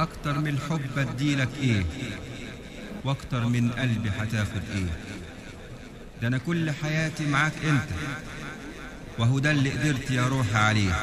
اكتر من الحب اديلك ايه واكتر من قلبي هتاخد ايه ده انا كل حياتي معاك انت وهو ده اللي قدرت يا روحي عليه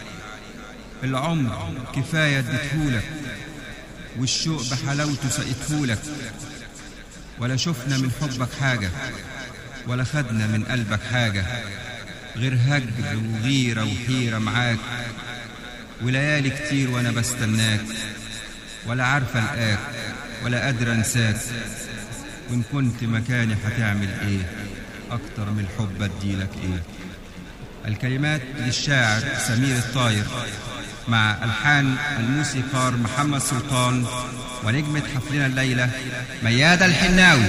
العمر كفاية اديتهولك والشوق بحلاوته سقيتهولك ولا شفنا من حبك حاجة ولا خدنا من قلبك حاجة غير هجر وغيرة وحيرة معاك وليالي كتير وانا بستناك ولا عارفة الآك ولا قادرة انساك وان كنت مكاني هتعمل ايه اكتر من الحب اديلك ايه الكلمات للشاعر سمير الطاير مع ألحان الموسيقار محمد سلطان ونجمة حفلنا الليلة ميادة الحناوي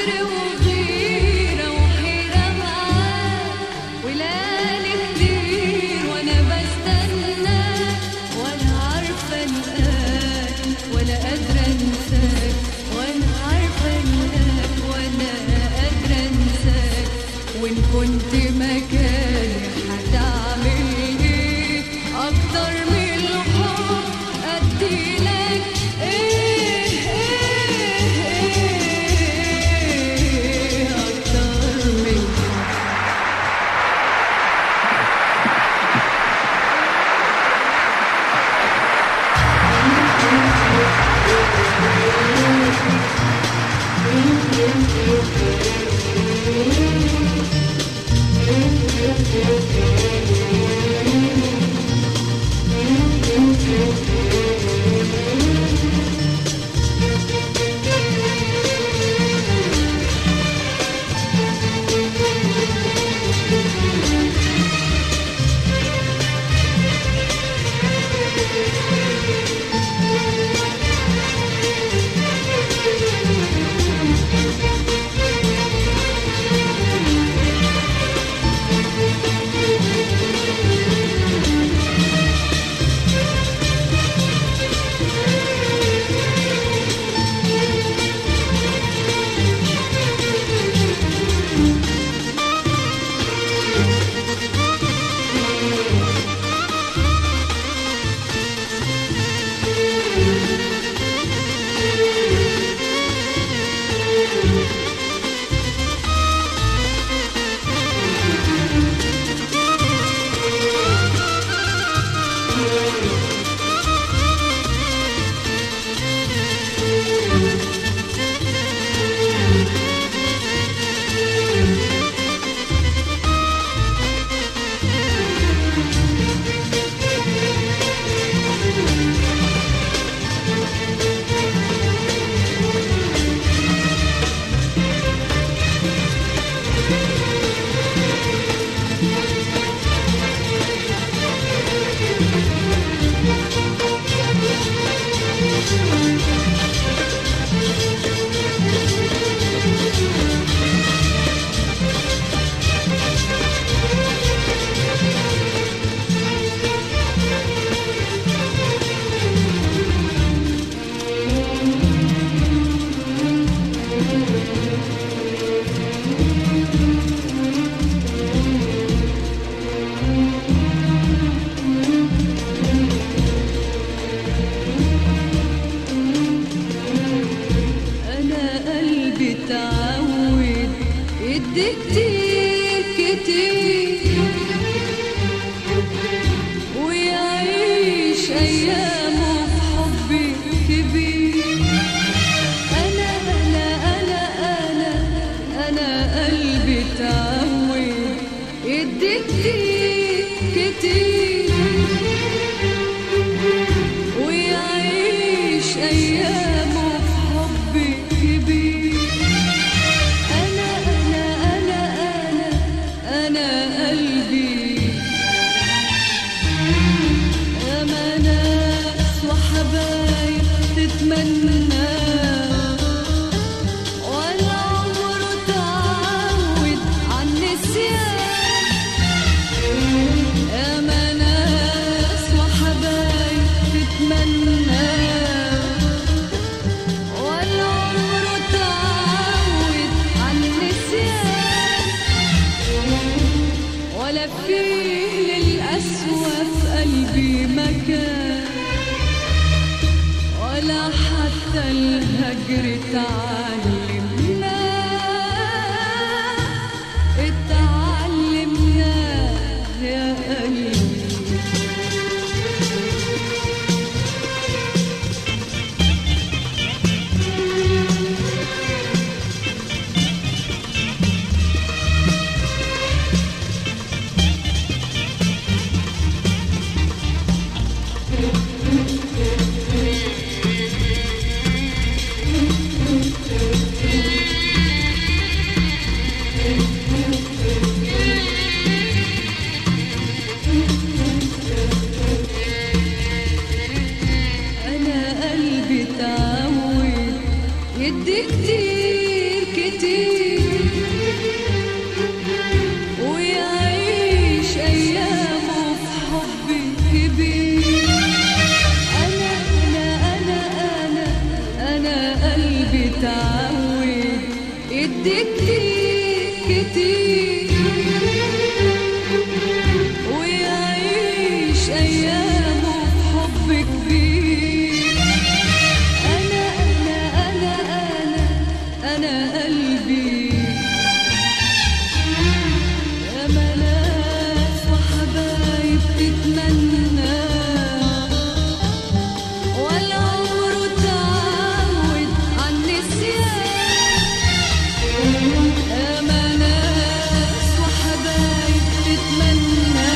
فكر وغيرة وحيرة معاك وليالي كتير وانا بستناك ولا عارفة القاك ولا قادرة انساك وانا عارفة القاك ولا قادرة انساك وان كنت مكاني هتعمل ايه اكتر من الحب اديلك ايه ايه ايه اكتر من انا قلبي اتعود يدي كتير كتير ويعيش ايامه في حبي كبير انا انا انا انا انا قلبي اتعود يدي كتير كتير ويعيش أيامه في حب كبير أنا أنا أنا أنا أنا قلبي أما ناس وحبايب تتمنى ولا عمره تعود عن نسيان أما ناس وحبايب تتمنى ولا عمره تعود عن نسيان ولا في للأسوأ في قلبي مكان ولا حتى الهجر تعلمنا اتعلمنا يا قلبي كتير كتير ويعيش أيامه بحب كبير أنا أنا أنا أنا أنا قلبي يا ملاك وحبايب تتمنى ولا عمره تعود عن نسيان يا ملاك وحبايب تتمنى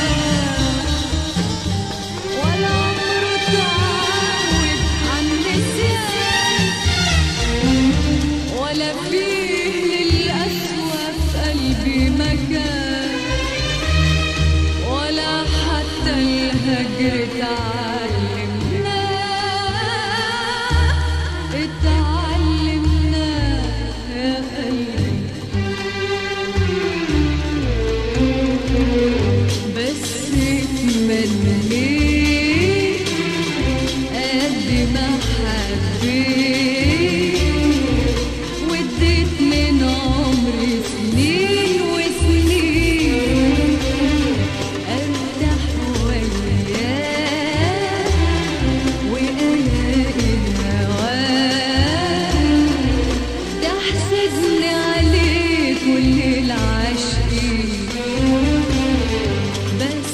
ولا عمره تعود عن نسيان ولا فيه للقسوة في قلبي مكان ولا حتى الهجر اتعلمنا اتعلمنا يا قلبي بس اتمنيت قد ما حبيت واديت من عمري سنين وسنين ارتاح وياه والاقي هواه تحسدني عليك كل العاشقين بس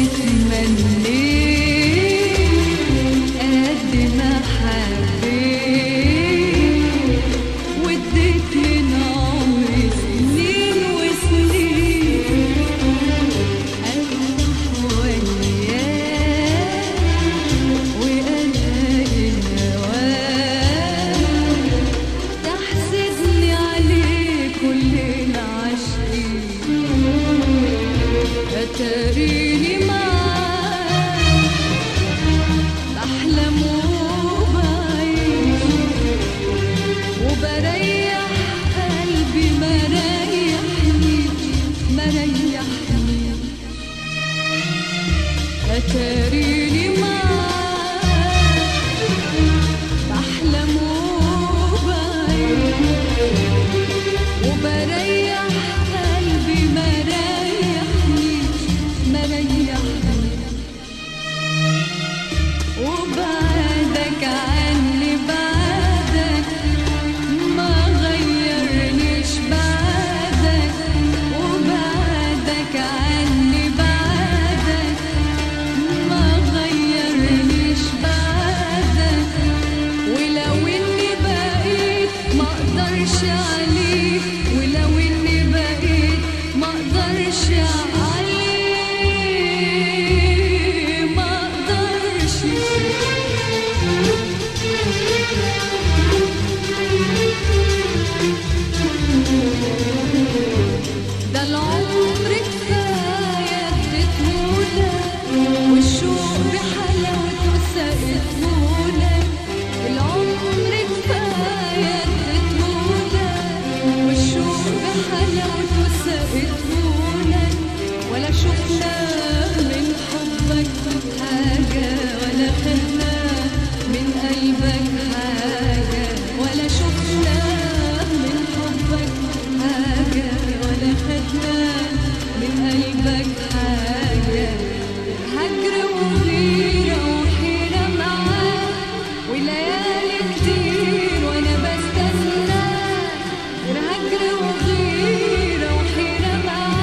اتمنيت قد ما حبيت واديت من عمري سنين وسنين ارتاح وياه والاقي هواه تحسدني عليه كل العاشقين اتاريني معاك بحلم وبعيش وبريح قلبي ما ريحنيش ما ريحنيش اتاريني معاك بحلم وبعيش وبريح قلبي ما ريحنيش ما ريحنيش وبعدك عني بعدك ما غيرنيش بعدك وبعدك عني بعدك ما غيرنيش بعدك ولو اني بقيت ما اقدرش عليك ولو اني بقيت ما اقدرش عليه ما اقدرش ده العمر كفاية اديتهولك والشوق بحلاوته سقيتهولك العمر كفاية اديتهولك والشوق بحلاوته سقيتهولك ولا شفنا من حبك حاجة ولا خدنا من قلبك حاجة ولا شفنا من حبك حاجة ولا خدنا من قلبك حاجة هجر وغيرة وحيرة معاك وليالي كتير وانا بستناك هجر وغيرة وحيرة معاك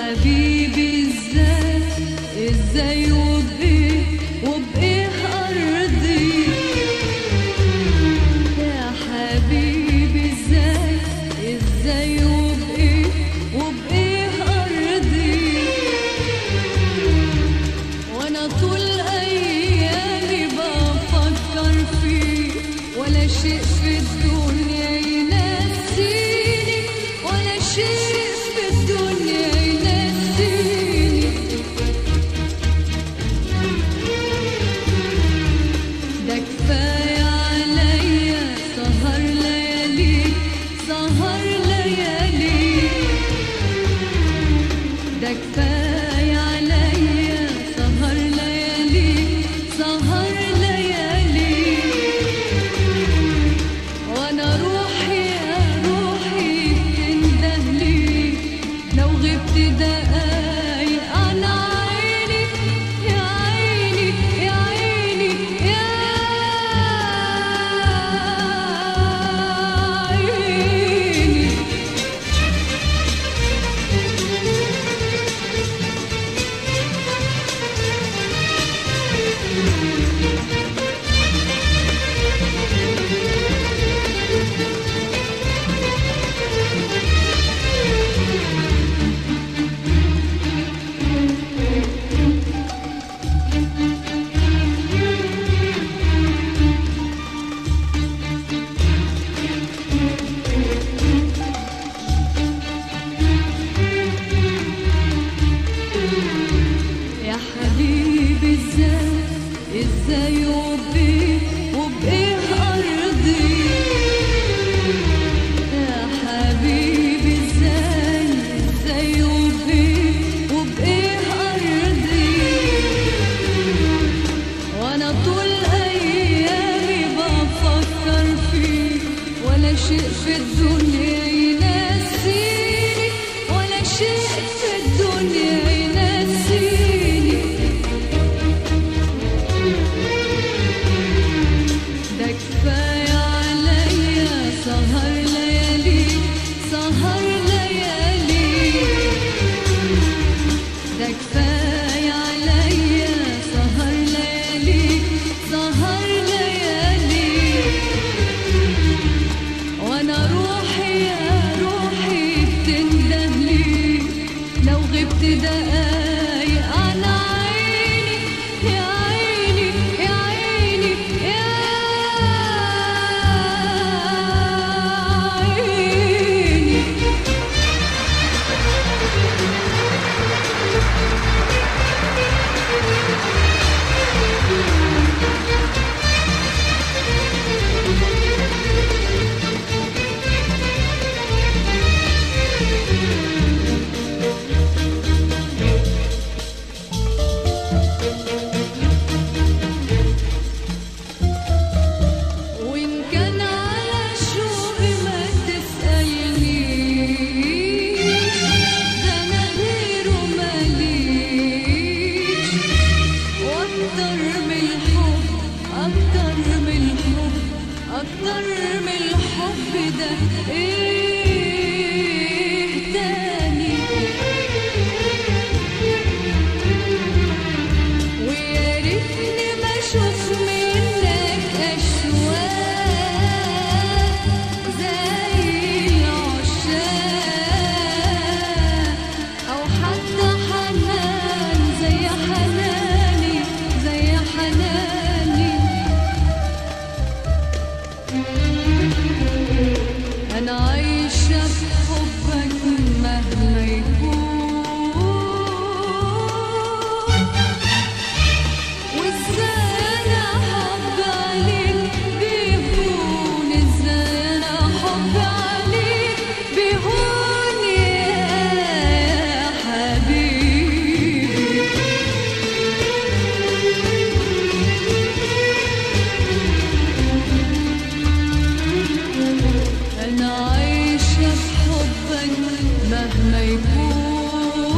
حبيبي ازاي ازاي وبايه وبايه ارضي يا حبيبي ازاي ازاي وبايه وبايه ارضي وانا طول ايامي بفكر فيه ولا شيء في الدنيا ينسيني ولا شيء في الدنيا ينسيني ده كفاية عليا سهر ليالي سهر ليالي ده كفاية عليا سهر ليالي سهر ليالي وانا روحي يا روحي تندهلي لو غبت دقايق عن عيني يا عيني يا عيني يا عيني يا حبيبي ازاي ازاي وبايه وبايه ارضي يا حبيبي ازاي ازاي وبايه وبايه ارضي وانا طول ايامي بفكر فيه ولا شيء في الدنيا ينسيني ولا شيء في الدنيا ينسيني ده كفاية عليا سهر ليالي سهر ليالي ده كفاية عليا سهر ليالي سهر ليالي وانا روحي يا روحي بتندهلي لو غبت دقايق عن عيني يا عيني يا عيني يا عيني وإن كان على شوق ما تسألنيش ده أنا غيره ماليش وأكتر من الحب أكتر من الحب أكتر من الحب ده إيه تاني ويا ريتني ما اشوف منك اشواق زي العشاق او حتى حنان زي حناني زي حناني انا عايشه بحبك مهما يكون وازاي انا حب عليك بيهون ازاي انا حب عليك بيهون يا حبيبي انا عايشه بحبك مهما يكون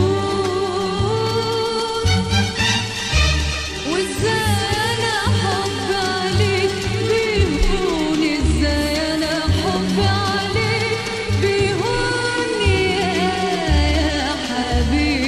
وازاي انا حب عليك بيهون ازاي انا حب عليك بيهون يا حبيبي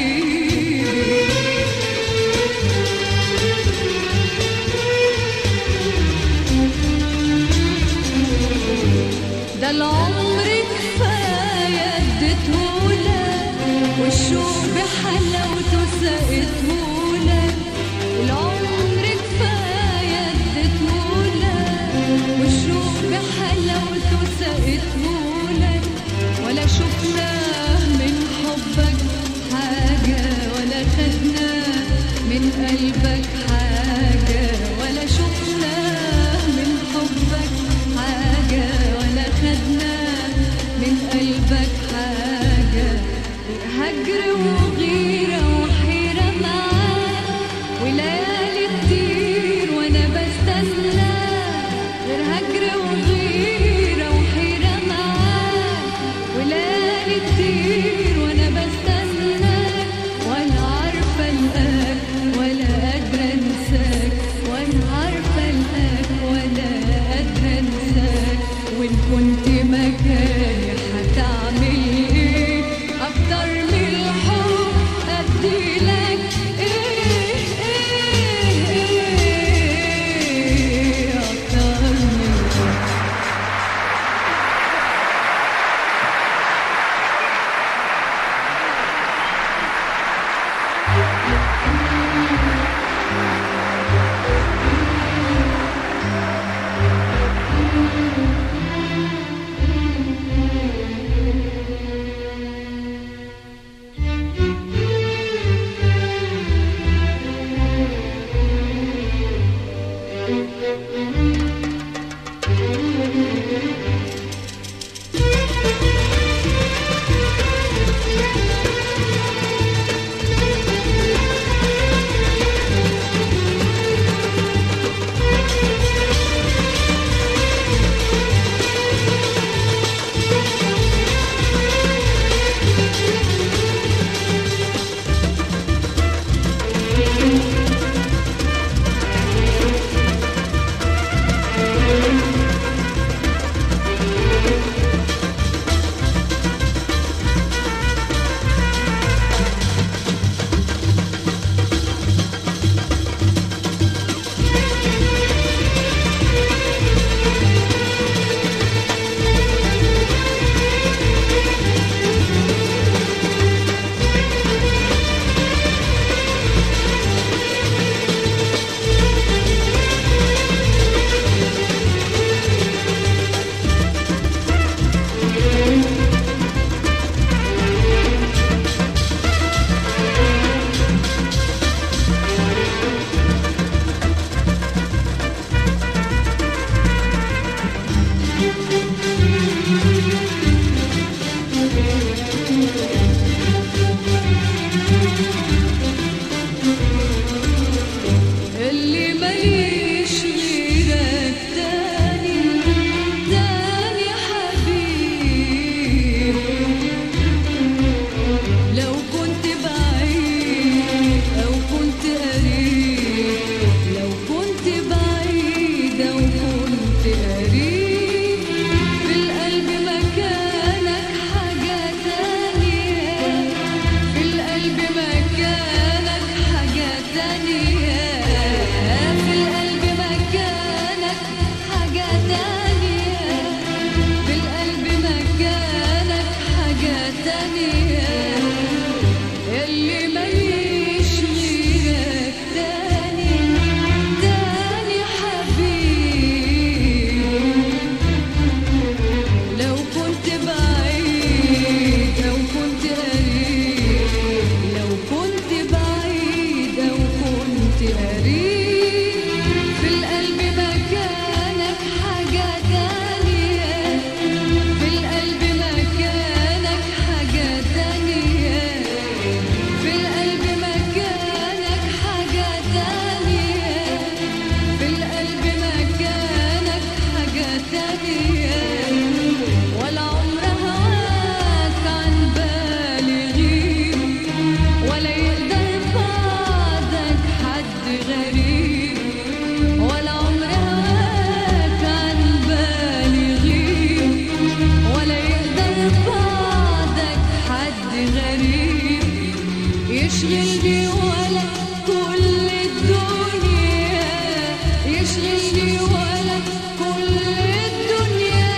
سقيتهولك العمر كفاية اديتهولك والشوق بحلاوته سقيتهولك ولا شفناه من حبك حاجة ولا خدنا من قلبك حاجة ولا شفناه من حبك حاجة ولا خدنا من قلبك حاجة هجر وغيرة وحيرة معاك وليالي كتير وانا بستنى غير هجر وغيرة وحيرة معاك وليالي كتير وانا بستنى وانا عارفة القاك ولا قادرة انساك وانا عارفة القاك ولا قادرة انساك وان كنت مكاني هتعمل ايه اكتر من الحب اديلك ايه ايه ايه اكتر من الحب اللي ماليش غيرك تاني تاني حبيب لو كنت بعيد أو كنت قريب لو كنت بعيد أو كنت قريب في القلب مكانك حاجة تانية في القلب مكانك حاجة تانية في القلب مكانك حاجة تانية في القلب مكانك حاجة تانية اللي ماليش غيرك تاني تاني حبيب لو كنت بعيد أو كنت قريب لو كنت بعيد أو كنت قريب في القلب مكانك حاجة تانية في القلب مكانك حاجة تانية في القلب مكانك حاجة تانية في القلب مكانك حاجة تانية ولا عمر هواك عن بالي غيب ولا يقدر بعدك حد غريب ولا عمر هواك عن بالي غيب ولا يقدر بعدك حد غريب يشغلني ولا كل الدنيا يشغلني ولا كل الدنيا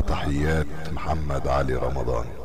تحيات محمد علي رمضان